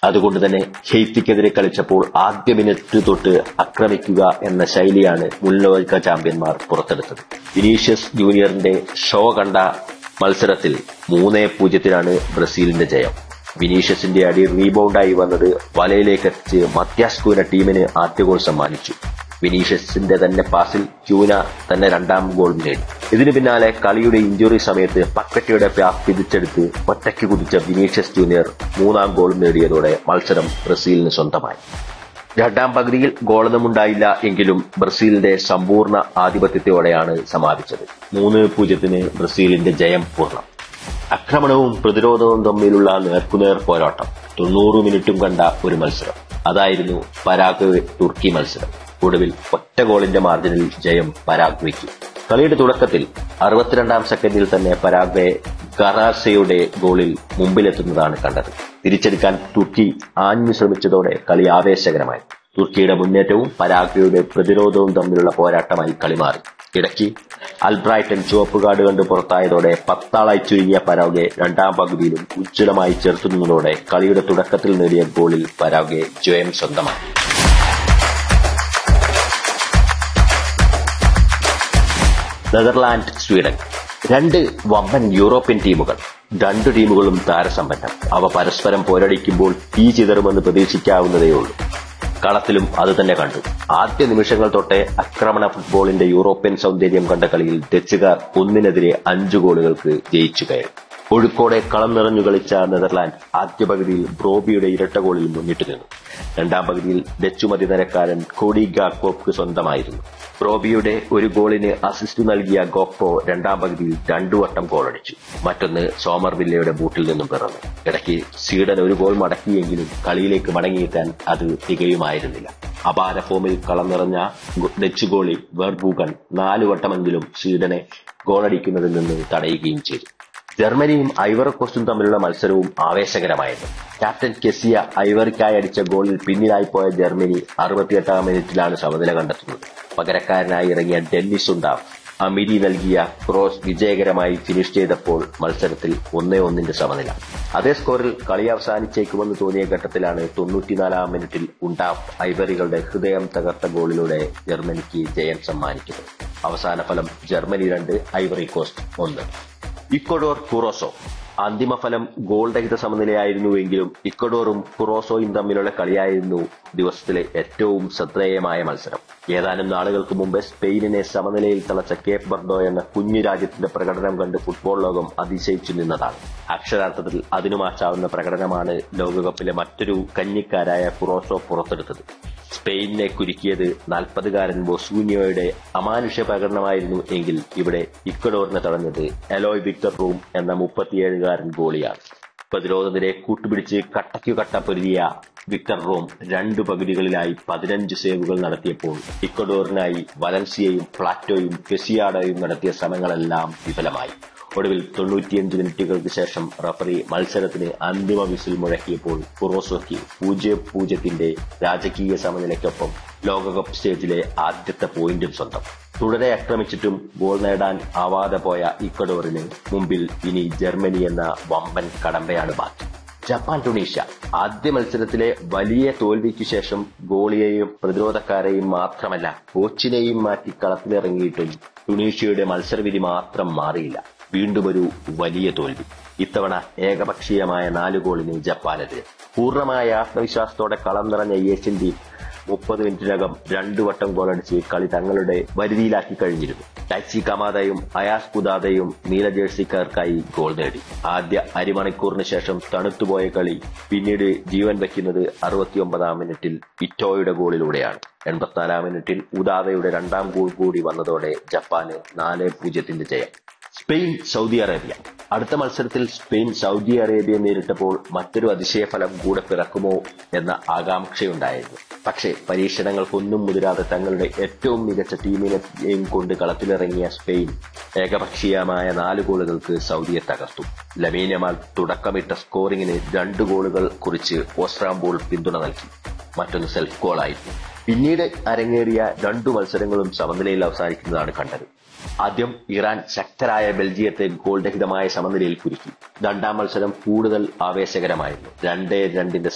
അതുകൊണ്ട് തന്നെ ഹെയ്ത്തിക്കെതിരെ കളിച്ചപ്പോൾ ആദ്യ മിനിറ്റ് തൊട്ട് ആക്രമിക്കുക എന്ന ശൈലിയാണ് മുൻ ലോക ചാമ്പ്യന്മാർ പുറത്തെടുത്തത് വിനീഷ്യസ് ജൂനിയറിന്റെ ഷോ കണ്ട മത്സരത്തിൽ മൂന്നേ പൂജ്യത്തിനാണ് ബ്രസീലിന്റെ ജയം വിനീഷ്യസിന്റെ അടി റീബൗണ്ടായി വന്നത് വലയിലേക്ക് എത്തിച്ച് മത്യാസ് ക്യൂന ടീമിന് ആദ്യ ഗോൾ സമ്മാനിച്ചു വിനീഷ്യസിന്റെ തന്നെ പാസിൽ ക്യൂന തന്നെ രണ്ടാം ഗോൾ നേടി ഇതിനു പിന്നാലെ കളിയുടെ ഇഞ്ചുറി സമയത്ത് പക്കറ്റയുടെ പാസ് തിരിച്ചെടുത്ത് ഒറ്റയ്ക്ക് കുതിച്ച വിനീഷ്യസ് ജൂനിയർ മൂന്നാം ഗോൾ നേടിയതോടെ മത്സരം ബ്രസീലിന് സ്വന്തമായി രണ്ടാം പകുതിയിൽ ഗോളൊന്നുമുണ്ടായില്ല എങ്കിലും ബ്രസീലിന്റെ സമ്പൂർണ്ണ ആധിപത്യത്തോടെയാണ് സമാപിച്ചത് മൂന്ന് പൂജ്യത്തിന് ബ്രസീലിന്റെ ജയം പൂർണ്ണം ആക്രമണവും പ്രതിരോധവും തമ്മിലുള്ള നേർക്കുനേർ പോരാട്ടം തൊണ്ണൂറ് മിനിറ്റും കണ്ട ഒരു മത്സരം അതായിരുന്നു പരാഗ്വെ തുർക്കി മത്സരം ഒടുവിൽ ഒറ്റ ഗോളിന്റെ മാർജിനിൽ ജയം പരാഗ്വയ്ക്ക് കളിയുടെ തുടക്കത്തിൽ അറുപത്തിരണ്ടാം സെക്കൻഡിൽ തന്നെ പരാഗ്വെ ഗറാസയുടെ ഗോളിൽ മുമ്പിലെത്തുന്നതാണ് കണ്ടത് തിരിച്ചെടുക്കാൻ തുർക്കി ആഞ്ഞു ശ്രമിച്ചതോടെ കളി ആവേശകരമായി തുർക്കിയുടെ മുന്നേറ്റവും പരാഗ്വയുടെ പ്രതിരോധവും തമ്മിലുള്ള പോരാട്ടമായി കളി മാറി ഇടയ്ക്ക് അൽബ്രൈറ്റൻ ചുവപ്പ് കാർഡ് കണ്ട് പുറത്തായതോടെ പത്താളായി ചുരുങ്ങിയ പരാഗ്വെ രണ്ടാം പകുതിയിലും ഉജ്ജ്വലമായി ചേർത്തുന്നതോടെ കളിയുടെ തുടക്കത്തിൽ നേടിയ ഗോളിൽ പരാഗ്വെ ജയം സ്വന്തമായി നെതർലാൻഡ് സ്വീഡൻ രണ്ട് വമ്പൻ യൂറോപ്യൻ ടീമുകൾ രണ്ടു ടീമുകളും താരസമ്പന്നം അവ പരസ്പരം പോരടിക്കുമ്പോൾ തീ ചിതറുമെന്ന് പ്രതീക്ഷിക്കാവുന്നതേയുള്ളൂ കളത്തിലും അത് തന്നെ കണ്ടു ആദ്യ നിമിഷങ്ങൾ തൊട്ടേ ആക്രമണ ഫുട്ബോളിന്റെ യൂറോപ്യൻ സൗന്ദര്യം കണ്ട കളിയിൽ ഡച്ചുകാർ ഒന്നിനെതിരെ അഞ്ചു ഗോളുകൾക്ക് ജയിച്ചു കയറി ഒഴുക്കോടെ കളം നിറഞ്ഞു കളിച്ച നെതർലാൻഡ് ആദ്യ പകുതിയിൽ ബ്രോബിയുടെ ഇരട്ട ഗോളിൽ മുന്നിട്ട് നിന്നു രണ്ടാം പകുതിയിൽ ഡച്ചു മതിനരക്കാരൻ കോഡി ഗാക്കോപ്ക്ക് സ്വന്തമായിരുന്നു ബ്രോബിയുടെ ഒരു ഗോളിന് അസിസ്റ്റ് നൽകിയ ഗോപ്പോ രണ്ടാം പകുതിയിൽ രണ്ടു വട്ടം ഗോളടിച്ചു മറ്റൊന്ന് സോമർ വില്ലയുടെ ബൂട്ടിൽ നിന്നും പിറന്നു ഇടയ്ക്ക് സ്വീഡൻ ഒരു ഗോൾ മടക്കിയെങ്കിലും കളിയിലേക്ക് മടങ്ങിയെത്താൻ അത് തികയുമായിരുന്നില്ല അപാര ഫോമിൽ കളം നിറഞ്ഞ ഡച്ച് ഗോളി വെർബൂഗൻ നാലു വട്ടമെങ്കിലും സ്വീഡനെ ഗോളടിക്കുന്നതിൽ നിന്ന് തടയുകയും ചെയ്തു ജർമ്മനിയും ഐവറി കോസ്റ്റും തമ്മിലുള്ള മത്സരവും ആവേശകരമായിരുന്നു ക്യാപ്റ്റൻ കെസിയ ഐവറിക്കായി അടിച്ച ഗോളിൽ പിന്നിലായി പോയ ജർമ്മനി അറുപത്തിയെട്ടാം മിനിറ്റിലാണ് സമനില കണ്ടെത്തുന്നത് പകരക്കാരനായി ഇറങ്ങിയ ഡെന്നിസ് ഉണ്ടാവ് അമിരി നൽകിയ ക്രോസ് വിജയകരമായി ഫിനിഷ് ചെയ്തപ്പോൾ മത്സരത്തിൽ ഒന്നേ ഒന്നിന്റെ സമനില അതേ സ്കോറിൽ കളി അവസാനിച്ചേക്കുമെന്ന് തോന്നിയ ഘട്ടത്തിലാണ് തൊണ്ണൂറ്റിനാലാം മിനിറ്റിൽ ഉണ്ടാവ് ഐവറികളുടെ ഹൃദയം തകർത്ത ഗോളിലൂടെ ജർമ്മനിക്ക് ജയം സമ്മാനിക്കുന്നത് അവസാന ഫലം ജർമ്മനി രണ്ട് ഐവറി കോസ്റ്റ് ഒന്ന് ഇക്വഡോർ കുറോസോ അന്തിമ ഫലം ഗോൾ രഹിത സമനിലയായിരുന്നുവെങ്കിലും ഇക്വഡോറും കുറോസോയും തമ്മിലുള്ള കളിയായിരുന്നു ദിവസത്തിലെ ഏറ്റവും ശ്രദ്ധേയമായ മത്സരം ഏതാനും നാളുകൾക്ക് മുമ്പ് സ്പെയിനിനെ സമനിലയിൽ തളച്ച കേപ്പ് ബർഡോ എന്ന കുഞ്ഞു രാജ്യത്തിന്റെ പ്രകടനം കണ്ട് ഫുട്ബോൾ ലോകം അതിശയിച്ചു നിന്നതാണ് അക്ഷരാർത്ഥത്തിൽ അതിനു മാറ്റാവുന്ന പ്രകടനമാണ് ലോകകപ്പിലെ മറ്റൊരു കഞ്ഞിക്കാരായ കുറോസോ പുറത്തെടുത്തത് സ്പെയിനിനെ കുരുക്കിയത് നാൽപ്പതുകാരൻ ബൊസൂനിയോയുടെ അമാനുഷ്യ പ്രകടനമായിരുന്നു എങ്കിൽ ഇവിടെ ഇക്വഡോറിനെ തടഞ്ഞത് എലോയ് വിക്ടർ റൂം എന്ന മുപ്പത്തിയേഴുകാരൻ ഗോളിയാണ് പ്രതിരോധ നിരയെ കൂട്ടുപിടിച്ച് കട്ടയ്ക്കു കട്ട പൊരുതിയ വിക്ടർ റോം രണ്ടു പകുതികളിലായി പതിനഞ്ച് സേവുകൾ നടത്തിയപ്പോൾ ഇക്വഡോറിനായി വലൻസിയയും പ്ലാറ്റോയും പെസിയാഡോയും നടത്തിയ ശ്രമങ്ങളെല്ലാം വിഫലമായി ഒടുവിൽ തൊണ്ണൂറ്റിയഞ്ച് മിനിറ്റുകൾക്ക് ശേഷം റഫറി മത്സരത്തിന് അന്തിമ വിസിൽ മുഴക്കിയപ്പോൾ കുറോസോയ്ക്ക് പൂജ്യം പൂജ്യത്തിന്റെ രാജകീയ സമനിലയ്ക്കൊപ്പം ലോകകപ്പ് സ്റ്റേജിലെ ആദ്യത്തെ പോയിന്റും സ്വന്തം തുടരെ ആക്രമിച്ചിട്ടും ഗോൾ നേടാൻ ആവാതെ പോയ ഇക്വഡോറിന് മുമ്പിൽ ഇനി ജർമ്മനി എന്ന വമ്പൻ കടമ്പയാണ് ബാക്കി ജപ്പാൻ ടുണീഷ്യ ആദ്യ മത്സരത്തിലെ വലിയ തോൽവിക്ക് ശേഷം ഗോളിയെയും പ്രതിരോധക്കാരെയും മാത്രമല്ല കോച്ചിനെയും മാറ്റി കളത്തിലിറങ്ങിയിട്ടും ടുണീഷ്യയുടെ മത്സരവിധി മാത്രം മാറിയില്ല വീണ്ടും ഒരു വലിയ തോൽവി ഇത്തവണ ഏകപക്ഷീയമായ നാല് ഗോളിന് ജപ്പാനെതിരെ പൂർണ്ണമായ ആത്മവിശ്വാസത്തോടെ കളം നിറഞ്ഞ ഏഷ്യൻ ടീം മുപ്പത് മിനിറ്റിനകം രണ്ടു വട്ടം ഗോളടിച്ച് കളി തങ്ങളുടെ വരുതിയിലാക്കി കഴിഞ്ഞിരുന്നു ടാക്സി കമാദയും അയാസ് കുദാദയും നീല ജേഴ്സിക്കാർക്കായി ഗോൾ നേടി ആദ്യ അരിമണിക്കൂറിന് ശേഷം തണുത്തുപോയ കളി പിന്നീട് ജീവൻ വയ്ക്കുന്നത് അറുപത്തിയൊമ്പതാം മിനിറ്റിൽ ഇറ്റോയുടെ ഗോളിലൂടെയാണ് എൺപത്തിനാലാം മിനിറ്റിൽ ഉദാദയുടെ രണ്ടാം ഗോൾ കൂടി വന്നതോടെ ജപ്പാന് നാല് പൂജ്യത്തിന്റെ ജയം സ്പെയിൻ സൗദി അറേബ്യ അടുത്ത മത്സരത്തിൽ സ്പെയിൻ സൗദി അറേബ്യയെ നേരിട്ടപ്പോൾ മറ്റൊരു അതിശയഫലം കൂടെ പിറക്കുമോ എന്ന ആകാംക്ഷയുണ്ടായിരുന്നു പക്ഷേ പരീക്ഷണങ്ങൾക്കൊന്നും മുതിരാതെ തങ്ങളുടെ ഏറ്റവും മികച്ച ടീമിനെയും കൊണ്ട് കളത്തിലിറങ്ങിയ സ്പെയിൻ ഏകപക്ഷീയമായ നാല് ഗോളുകൾക്ക് സൗദിയെ തകർത്തു ലമീനമാൽ തുടക്കമിട്ട സ്കോറിംഗിന് രണ്ട് ഗോളുകൾ കുറിച്ച് ഓസ്ട്രാംബോൾ പിന്തുണ നൽകി മറ്റൊന്ന് സെൽഫ് ഗോളായിരുന്നു പിന്നീട് അരങ്ങേറിയ രണ്ടു മത്സരങ്ങളും സമനിലയിൽ അവസാനിക്കുന്നതാണ് കണ്ടത് ആദ്യം ഇറാൻ ശക്തരായ ബെൽജിയത്തെ ഗോൾ രഹിതമായ സമനിലയിൽ കുരുക്കി രണ്ടാം മത്സരം കൂടുതൽ ആവേശകരമായിരുന്നു രണ്ടേ രണ്ടിന്റെ